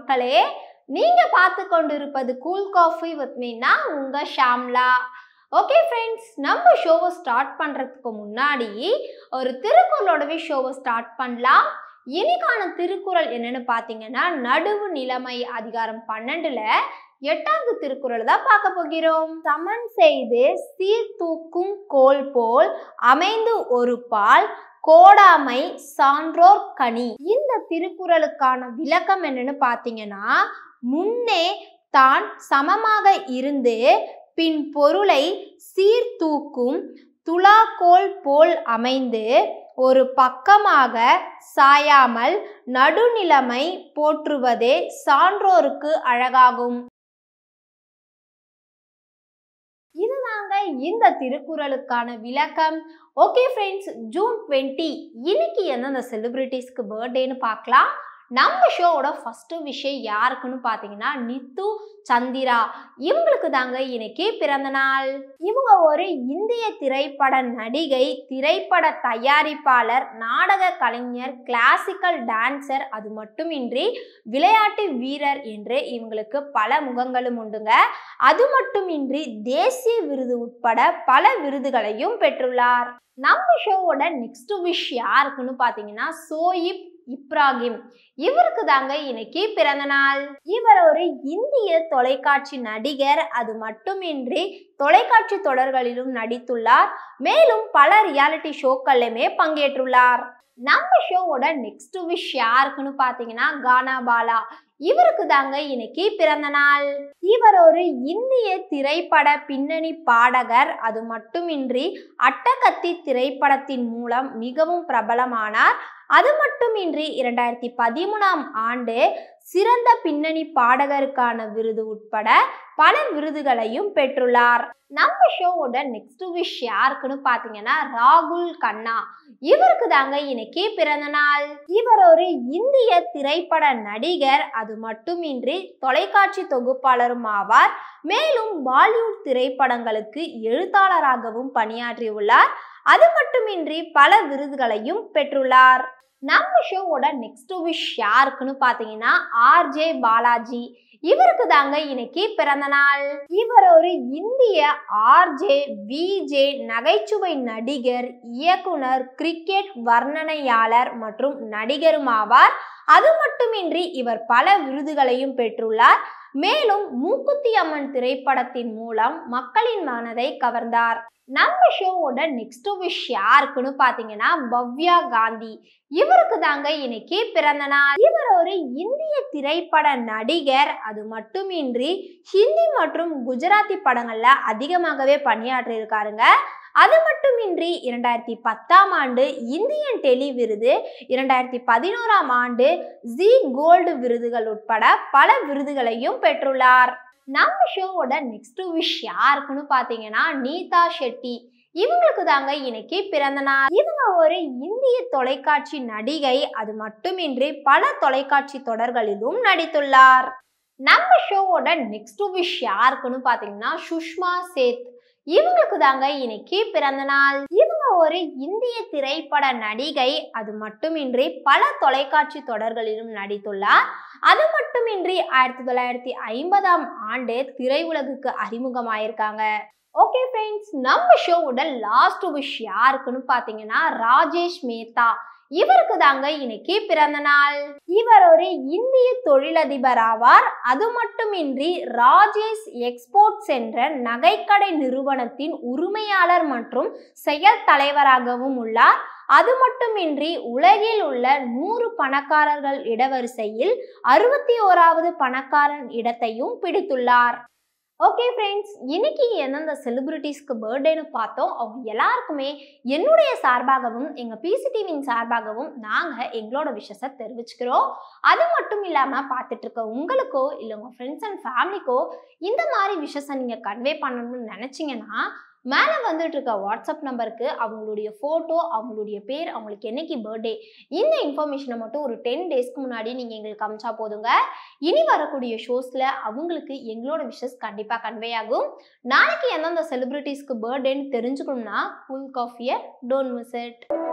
மக்களே நீங்க பார்த்து கொண்டிருப்பது கூல் காஃபி வித் மீனா உங்க ஷாம்லா ஓகே ஃப்ரெண்ட்ஸ் நம்ம ஷோவை ஸ்டார்ட் பண்றதுக்கு முன்னாடி ஒரு திருக்குறளோடவே ஷோவை ஸ்டார்ட் பண்ணலாம் இன்னைக்கான திருக்குறள் என்னன்னு பார்த்தீங்கன்னா நடுவு நிலைமை அதிகாரம் பன்னெண்டுல எட்டாவது திருக்குறள் தான் பார்க்க போகிறோம் சமன் செய்து சீர்தூக்கும் கோல் போல் அமைந்து ஒரு பால் கோடாமை சான்றோர் கனி இந்த திருக்குறளுக்கான விளக்கம் என்னன்னு பார்த்தீங்கன்னா முன்னே தான் சமமாக இருந்து பின் பொருளை சீர்தூக்கும் துலாக்கோல் போல் அமைந்து ஒரு பக்கமாக சாயாமல் நடுநிலைமை போற்றுவதே சான்றோருக்கு அழகாகும் இதுதாங்க இந்த திருக்குறளுக்கான விளக்கம் ஓகே ஃப்ரெண்ட்ஸ் ஜூன் டுவெண்ட்டி இன்னைக்கு எந்தெந்த செலிபிரிட்டிஸ்க்கு பர்த்டேன்னு பார்க்கலாம் நம்ம ஷோவோட ஃபர்ஸ்ட் விஷயம் யாருக்குன்னு பார்த்தீங்கன்னா நித்து சந்திரா இவங்களுக்கு தாங்க இன்னைக்கு பிறந்த நாள் இவங்க ஒரு இந்திய திரைப்பட நடிகை திரைப்பட தயாரிப்பாளர் நாடக கலைஞர் கிளாசிக்கல் டான்சர் அது மட்டுமின்றி விளையாட்டு வீரர் என்று இவங்களுக்கு பல முகங்களும் உண்டுங்க அது மட்டுமின்றி தேசிய விருது உட்பட பல விருதுகளையும் பெற்றுள்ளார் நம்ம ஷோவோட நெக்ஸ்ட் விஷ் யாருக்குன்னு பார்த்தீங்கன்னா சோயிப் இப்ராஹிம் இவருக்கு தாங்க இன்னைக்கு பிறந்த நாள் இவர் ஒரு இந்திய தொலைக்காட்சி நடிகர் அது மட்டுமின்றி தொலைக்காட்சி தொடர்களிலும் நடித்துள்ளார் மேலும் பல ரியாலிட்டி ஷோக்கள்லையுமே பங்கேற்றுள்ளார் நம்ம ஷோவோட நெக்ஸ்ட் விஷ் யாருக்குன்னு பார்த்தீங்கன்னா கானா பாலா இவருக்கு தாங்க இன்னைக்கு பிறந்த நாள் இவர் ஒரு இந்திய திரைப்பட பின்னணி பாடகர் அது மட்டுமின்றி அட்டகத்தி திரைப்படத்தின் மூலம் மிகவும் பிரபலமானார் அது மட்டுமின்றி இரண்டாயிரத்தி பதிமூணாம் ஆண்டு சிறந்த பின்னணி பாடகருக்கான விருது உட்பட பல விருதுகளையும் பெற்றுள்ளார் நம்ம ஷோவோட நெக்ஸ்ட் விஷ் யாருக்குன்னு பார்த்தீங்கன்னா ராகுல் கண்ணா இவருக்கு தாங்க இன்னைக்கு பிறந்த நாள் இவர் ஒரு இந்திய திரைப்பட நடிகர் அது மட்டுமின்றி தொலைக்காட்சி தொகுப்பாளரும் ஆவார் மேலும் பாலிவுட் திரைப்படங்களுக்கு எழுத்தாளராகவும் பணியாற்றியுள்ளார் அது மட்டுமின்றி பல விருதுகளையும் பெற்றுள்ளார் நம்ம ஷோவோட நெக்ஸ்ட் விஷ் யாருக்குன்னு பார்த்தீங்கன்னா ஆர்ஜே பாலாஜி இவருக்கு தாங்க இன்னைக்கு பிறந்த நாள் இவர் ஒரு இந்திய ஆர்ஜே விஜே நகைச்சுவை நடிகர் இயக்குனர் கிரிக்கெட் வர்ணனையாளர் மற்றும் நடிகரும் ஆவார் அது மட்டுமின்றி இவர் பல விருதுகளையும் பெற்றுள்ளார் மேலும் மூக்குத்தி அம்மன் திரைப்படத்தின் மூலம் மக்களின் மனதை கவர்ந்தார் நம்ம ஷோவோட நெக்ஸ்ட் விஷ் யாருக்குன்னு பார்த்தீங்கன்னா பவ்யா காந்தி இவருக்கு தாங்க இன்னைக்கு பிறந்த நாள் இவர் ஒரு இந்திய திரைப்பட நடிகர் அது மட்டுமின்றி ஹிந்தி மற்றும் குஜராத்தி படங்கள்ல அதிகமாகவே பணியாற்றி இருக்காருங்க அது மட்டுமின்றி இரண்டாயிரத்தி பத்தாம் ஆண்டு இந்தியன் டெலி விருது இரண்டாயிரத்தி பதினோராம் ஆண்டு ஜி கோல்டு விருதுகள் உட்பட பல விருதுகளையும் பெற்றுள்ளார் நம்ம ஷோவோட நெக்ஸ்ட் விஷ் யாருக்குன்னு பார்த்தீங்கன்னா நீதா ஷெட்டி இவங்களுக்கு தாங்க இன்னைக்கு பிறந்த நாள் இவங்க ஒரு இந்திய தொலைக்காட்சி நடிகை அது மட்டுமின்றி பல தொலைக்காட்சி தொடர்களிலும் நடித்துள்ளார் நம்ம ஷோவோட நெக்ஸ்ட் விஷ் யாருக்குன்னு பார்த்தீங்கன்னா சுஷ்மா சேத் இவங்களுக்கு தாங்க இன்னைக்கு பிறந்த நாள் இவங்க ஒரு இந்திய திரைப்பட நடிகை அது மட்டுமின்றி பல தொலைக்காட்சி தொடர்களிலும் நடித்துள்ளார் அது மட்டுமின்றி ஆயிரத்தி தொள்ளாயிரத்தி ஐம்பதாம் ஆண்டு திரையுலகுக்கு அறிமுகமாயிருக்காங்க ஓகே ஃப்ரெண்ட்ஸ் நம்ம ஷோவோட லாஸ்ட் விஷ் யாருக்குன்னு பார்த்தீங்கன்னா ராஜேஷ் மேத்தா இவருக்கு தாங்க இன்னைக்கு பிறந்த நாள் இவர் ஒரு இந்திய தொழிலதிபர் ஆவார் அது மட்டுமின்றி ராஜேஷ் எக்ஸ்போர்ட்ஸ் என்ற நகைக்கடை நிறுவனத்தின் உரிமையாளர் மற்றும் செயல் தலைவராகவும் உள்ளார் அது மட்டுமின்றி உலகில் உள்ள நூறு பணக்காரர்கள் இடவரிசையில் அறுபத்தி ஓராவது பணக்காரன் இடத்தையும் பிடித்துள்ளார் ஓகே ஃப்ரெண்ட்ஸ் இன்னைக்கு எந்தெந்த செலிபிரிட்டிஸ்க்கு பர்த்டேன்னு பார்த்தோம் அவங்க எல்லாருக்குமே என்னுடைய சார்பாகவும் எங்கள் பிசிடிவியின் சார்பாகவும் நாங்கள் எங்களோட விஷஸை தெரிவிச்சுக்கிறோம் அது மட்டும் இல்லாமல் பார்த்துட்டு இருக்க உங்களுக்கோ இல்லை உங்கள் ஃப்ரெண்ட்ஸ் அண்ட் ஃபேமிலிக்கோ இந்த மாதிரி விஷஸை நீங்கள் கன்வே பண்ணணும்னு நினச்சிங்கன்னா மேலே வந்துட்டு இருக்க வாட்ஸ்அப் நம்பருக்கு அவங்களுடைய ஃபோட்டோ அவங்களுடைய பேர் அவங்களுக்கு என்னைக்கு பர்த்டே இந்த இன்ஃபர்மேஷனை மட்டும் ஒரு டென் டேஸ்க்கு முன்னாடி நீங்கள் எங்களுக்கு அமிச்சா போதுங்க இனி வரக்கூடிய ஷோஸில் அவங்களுக்கு எங்களோட விஷஸ் கண்டிப்பாக கன்வே ஆகும் நாளைக்கு எந்தெந்த செலிபிரிட்டிஸ்க்கு பர்த்டேன்னு தெரிஞ்சுக்கணும்னா ஃபுல் காஃபியை டோன்ட் மிஸ் இட்